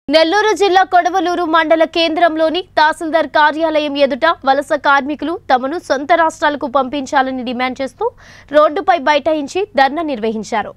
నెల్లూరు జిల్లా కొడవలూరు మండల కేంద్రంలోని తహసీల్దార్ కార్యాలయం ఎదుట వలస కార్మికులు తమను సొంత రాష్ట్రాలకు పంపించాలని డిమాండ్ చేస్తూ రోడ్డుపై బైఠాయించి ధర్నా నిర్వహించారు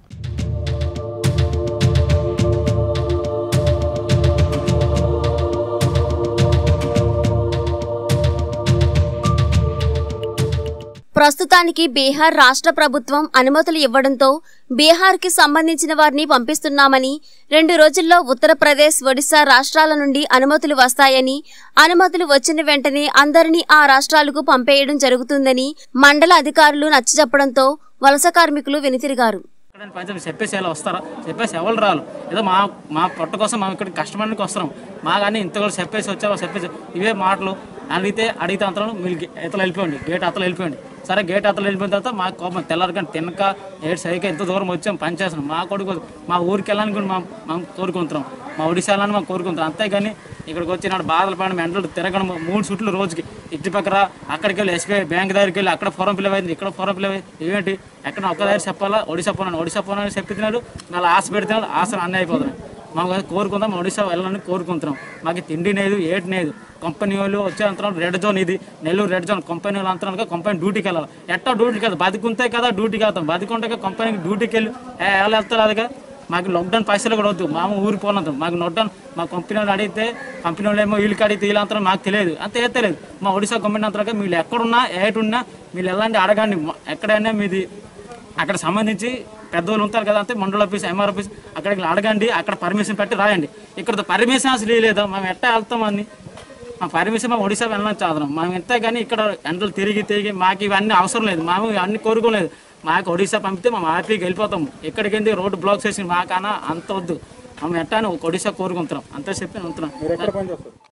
ప్రస్తుతానికి బీహార్ రాష్ట్ర ప్రభుత్వం అనుమతులు ఇవ్వడంతో బీహార్కి సంబంధించిన వారిని పంపిస్తున్నామని రెండు రోజుల్లో ఉత్తరప్రదేశ్ ఒడిశా రాష్ట్రాల నుండి అనుమతులు వస్తాయని అనుమతులు వచ్చిన వెంటనే అందరినీ ఆ రాష్ట్రాలకు పంపేయడం జరుగుతుందని మండల అధికారులు నచ్చజెప్పడంతో వలస కార్మికులు వెనుతిరిగారు ఇక్కడ పంచాయతీ చెప్పేసి ఎలా వస్తారా చెప్పేసి ఎవరు రాలు ఏదో మా మా పొట్ట కోసం మేము ఇక్కడ కష్టపడడానికి వస్తున్నాం మా కానీ ఇంత కూడా చెప్పేసి వచ్చారో చెప్పేసి ఇవే మాటలు అడిగితే అడిగితే అంతలో మీరు గే- ఇతలు వెళ్ళిపోండి గేట్ అతలు వెళ్ళిపోండి సరే గేట్ అతలు వెళ్ళిపోయిన తర్వాత మా కోపం తెల్లారికని తినక ఏడు సరిగ్గా ఎంత దూరం వచ్చాం పని చేస్తున్నాం మా కొడుకు మా ఊరికి వెళ్ళాలని కూడా మా మేము కోరుకుంటున్నాం మా ఒడిశా వెళ్ళాలని మేము కోరుకుంటున్నాం అంతేగాని ఇక్కడికి వచ్చి నాడు బాధలు పడడం ఎండలు తిరగడం మూడు చుట్లు రోజుకి ఇటు పక్కన అక్కడికి వెళ్ళి ఎస్బీఐ బ్యాంక్ దగ్గరికి వెళ్ళి అక్కడ ఫోరం ఫిల్ అయింది ఇక్కడ ఫోరం ఫిల్ అయింది ఏంటి ఎక్కడ ఒక్క దగ్గర చెప్పాలా ఒడిశా పోనాను ఒడిశా పోనాను చెప్తున్నాడు మళ్ళీ ఆశ పెడుతున్నాడు ఆశ అన్నీ అయిపోతున్నాయి మాకు అది కోరుకుందాం ఒడిశా వెళ్ళాలని కోరుకుంటున్నాం మాకు తిండి లేదు ఏటి లేదు కంపెనీ వాళ్ళు వచ్చే అంతరం రెడ్ జోన్ ఇది నెల్లూరు రెడ్ జోన్ కంపెనీ వాళ్ళు అంతరాలుగా కంపెనీ డ్యూటీకి వెళ్ళాలి ఎట్టా డ్యూటీకి వెళ్తాం బతికుంటే కదా డ్యూటీకి వెళ్తాం బతికుంటే కంపెనీకి డ్యూటీకి వెళ్ళి ఏ, ఎలా వెళ్తారు అదిగా మాకు లాక్డౌన్ పైసలు కూడా వద్దు మామ ఊరి పోనంత మాకు లాక్డౌన్ మా కంపెనీ వాళ్ళు అడిగితే కంపెనీ వాళ్ళు ఏమో వీళ్ళకి అడిగితే వీళ్ళంతా మాకు తెలియదు అంతే ఏ తెలియదు మా ఒడిశా కంపెనీ అంతగా మీరు ఎక్కడున్నా ఏటున్నా మీరు ఎలాంటి అడగండి మ- ఎక్కడైనా మీది అక్కడ సంబంధించి పెద్దవాళ్ళు ఉంటారు కదా అంతే మండల ఆఫీస్ ఎంఆర్ ఆఫీస్ అక్కడికి అడగండి అక్కడ పర్మిషన్ పెట్టి రాయండి ఇక్కడ పర్మిషన్ అసలు లేదా మేము ఎట్టా వెళ్తాం అని మా పర్మిషన్ మేము ఒడిశా వెళ్ళాలని చాదరం మేము ఎంతే కానీ ఇక్కడ ఎండలు తిరిగి తిరిగి మాకు ఇవన్నీ అవసరం లేదు మేము ఇవన్నీ కోరుకోలేదు మాకు ఒడిశా పంపితే మేము హ్యాపీగా వెళ్ళిపోతాము ఎక్కడికి వెళ్ళి రోడ్డు బ్లాక్ చేసి మాకన్నా అంత వద్దు మేము ఎట్టా అని ఒక ఒడిశా కోరుకుంటున్నాం అంతే చెప్పి ఉంటున్నాం